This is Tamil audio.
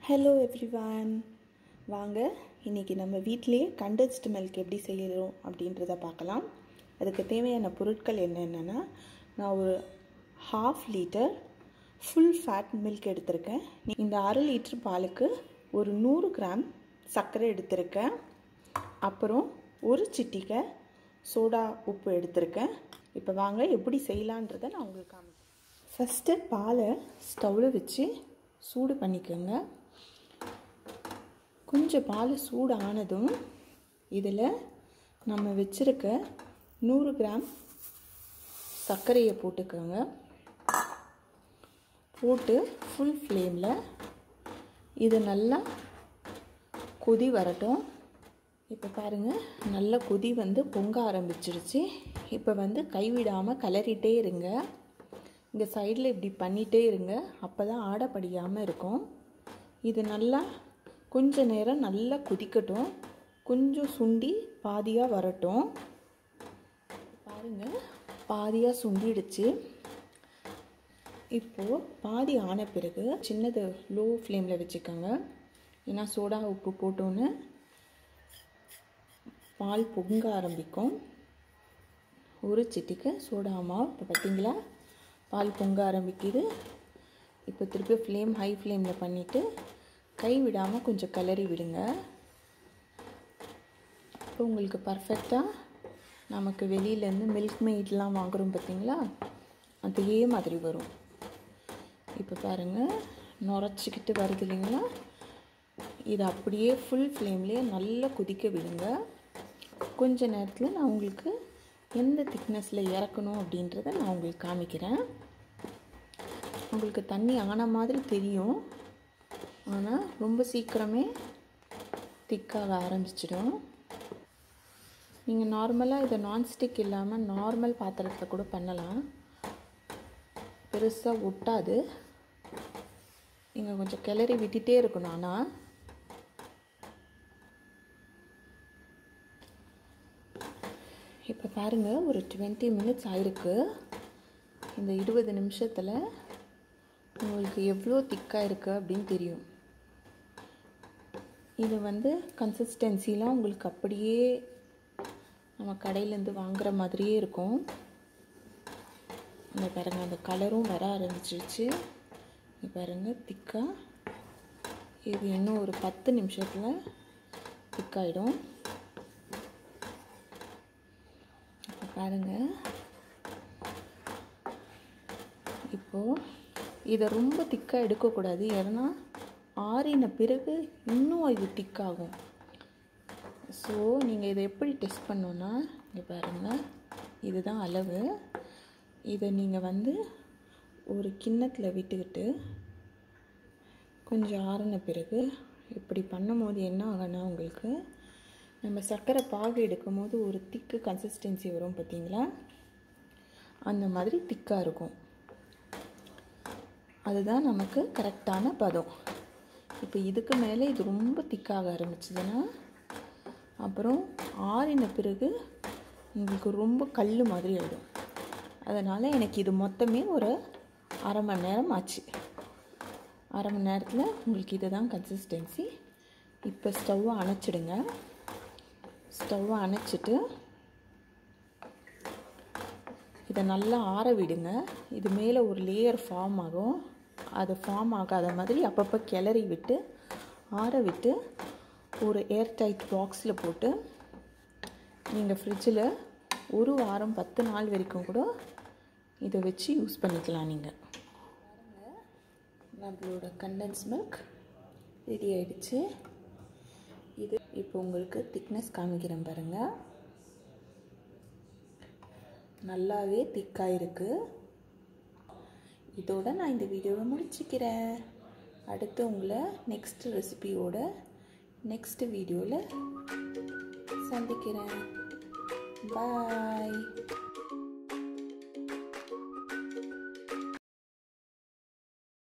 ஹலோ எவ்ரிவான் வாங்க இன்றைக்கி நம்ம வீட்டிலேயே கண்டென்ஸ்டு மில்க் எப்படி செய்யறோம் அப்படின்றத பார்க்கலாம் அதுக்கு தேவையான பொருட்கள் என்னென்னா நான் ஒரு half litre full fat milk எடுத்திருக்கேன் இந்த அரை லிட்டர் பாலுக்கு ஒரு நூறு கிராம் சர்க்கரை எடுத்திருக்கேன் அப்புறம் ஒரு சிட்டிகை சோடா உப்பு எடுத்திருக்கேன் இப்போ வாங்க எப்படி செய்யலான்றதை நான் உங்களுக்கு காமிக்கிறேன் ஃபஸ்ட்டு பாலை ஸ்டவ்வில் வச்சு சூடு பண்ணிக்கோங்க கொஞ்சம் பால் சூடு ஆனதும் இதில் நம்ம வச்சுருக்க நூறு கிராம் சர்க்கரையை போட்டுக்கோங்க போட்டு ஃபுல் ஃப்ளேமில் இது நல்லா கொதி வரட்டும் இப்போ பாருங்கள் நல்ல கொதி வந்து பொங்க ஆரம்பிச்சிருச்சு இப்போ வந்து கைவிடாமல் கலரிட்டே இருங்க இந்த சைடில் இப்படி பண்ணிகிட்டே இருங்க அப்போ தான் ஆடப்படியாமல் இருக்கும் இது நல்லா கொஞ்ச நேரம் நல்லா கொதிக்கட்டும் கொஞ்சம் சுண்டி பாதியாக வரட்டும் பாருங்கள் பாதியாக சுண்டிடுச்சு இப்போது பாதி ஆன பிறகு சின்னது லோ ஃப்ளேமில் வச்சுக்கோங்க ஏன்னா சோடா உப்பு போட்டோன்னு பால் பொங்க ஆரம்பிக்கும் ஒரு சிட்டிக்கு சோடா மாவு இப்போ பார்த்தீங்களா பால் பொங்க ஆரம்பிக்குது இப்போ திருப்பி ஃப்ளேம் ஹை ஃப்ளேமில் பண்ணிவிட்டு கை விடாமல் கொஞ்சம் கிளறி விடுங்க இப்போ உங்களுக்கு பர்ஃபெக்டாக நமக்கு வெளியிலேருந்து மில்க் மெய்ட்லாம் வாங்குகிறோம் பார்த்தீங்களா அதே மாதிரி வரும் இப்போ பாருங்கள் நுரைச்சிக்கிட்டு வருது இல்லைங்களா இது அப்படியே ஃபுல் ஃப்ளேம்லேயே நல்லா கொதிக்க விடுங்க கொஞ்ச நேரத்தில் நான் உங்களுக்கு எந்த திக்னஸில் இறக்கணும் அப்படின்றத நான் உங்களுக்கு காமிக்கிறேன் உங்களுக்கு தண்ணி ஆன மாதிரி தெரியும் ஆனால் ரொம்ப சீக்கிரமே திக்காக ஆரம்பிச்சிடும் நீங்கள் நார்மலாக இதை நான்ஸ்டிக் இல்லாமல் நார்மல் பாத்திரத்தில் கூட பண்ணலாம் பெருசாக ஒட்டாது நீங்கள் கொஞ்சம் கிளறி விட்டுட்டே இருக்கணும் ஆனால் இப்போ பாருங்கள் ஒரு டுவெண்ட்டி மினிட்ஸ் ஆயிருக்கு இந்த இருபது நிமிஷத்தில் உங்களுக்கு எவ்வளோ திக்காக இருக்குது அப்படின்னு தெரியும் இது வந்து கன்சிஸ்டன்சிலாம் உங்களுக்கு அப்படியே நம்ம கடையிலேருந்து வாங்குகிற மாதிரியே இருக்கும் இந்த பாருங்கள் அந்த கலரும் வர ஆரம்பிச்சிருச்சு இது பாருங்கள் திக்காக இது இன்னும் ஒரு பத்து நிமிஷத்தில் திக்காயிடும் இப்போ பாருங்கள் இப்போது இதை ரொம்ப திக்காக எடுக்கக்கூடாது ஏன்னா ஆறின பிறகு இன்னும் இது திக்காகும் ஸோ நீங்கள் இதை எப்படி டெஸ்ட் பண்ணோன்னா இங்கே பாருங்கள் இதுதான் அளவு இதை நீங்கள் வந்து ஒரு கிண்ணத்தில் விட்டுக்கிட்டு கொஞ்சம் ஆறின பிறகு இப்படி பண்ணும் போது என்ன ஆகும்னா உங்களுக்கு நம்ம சர்க்கரை பாகு எடுக்கும் போது ஒரு திக்கு கன்சிஸ்டன்சி வரும் பார்த்தீங்களா அந்த மாதிரி திக்காக இருக்கும் அதுதான் நமக்கு கரெக்டான பதம் இப்போ இதுக்கு மேலே இது ரொம்ப திக்காக ஆரம்பிச்சதுன்னா அப்புறம் ஆறின பிறகு உங்களுக்கு ரொம்ப கல் மாதிரி ஆகிடும் அதனால் எனக்கு இது மொத்தமே ஒரு அரை மணி நேரம் ஆச்சு அரை மணி நேரத்தில் உங்களுக்கு இதுதான் கன்சிஸ்டன்சி இப்போ ஸ்டவ்வை அணைச்சிடுங்க ஸ்டவ்வை அணைச்சிட்டு இதை நல்லா ஆற விடுங்க இது மேலே ஒரு லேயர் ஃபார்ம் ஆகும் அது ஃபார்ம் ஆகாத மாதிரி அப்பப்போ கிளறி விட்டு ஆற விட்டு ஒரு ஏர் டைட் பாக்ஸில் போட்டு நீங்கள் ஃப்ரிட்ஜில் ஒரு வாரம் பத்து நாள் வரைக்கும் கூட இதை வச்சு யூஸ் பண்ணிக்கலாம் நீங்கள் நம்மளோட கண்டென்ஸ் மில்க் ரெடி ஆயிடுச்சு இது இப்போ உங்களுக்கு திக்னஸ் காமிக்கிறேன் பாருங்கள் நல்லாவே திக்காக இருக்குது இதோட நான் இந்த வீடியோவை முடிச்சுக்கிறேன் அடுத்து உங்களை நெக்ஸ்ட் ரெசிபியோட நெக்ஸ்ட் வீடியோவில் சந்திக்கிறேன் பாய்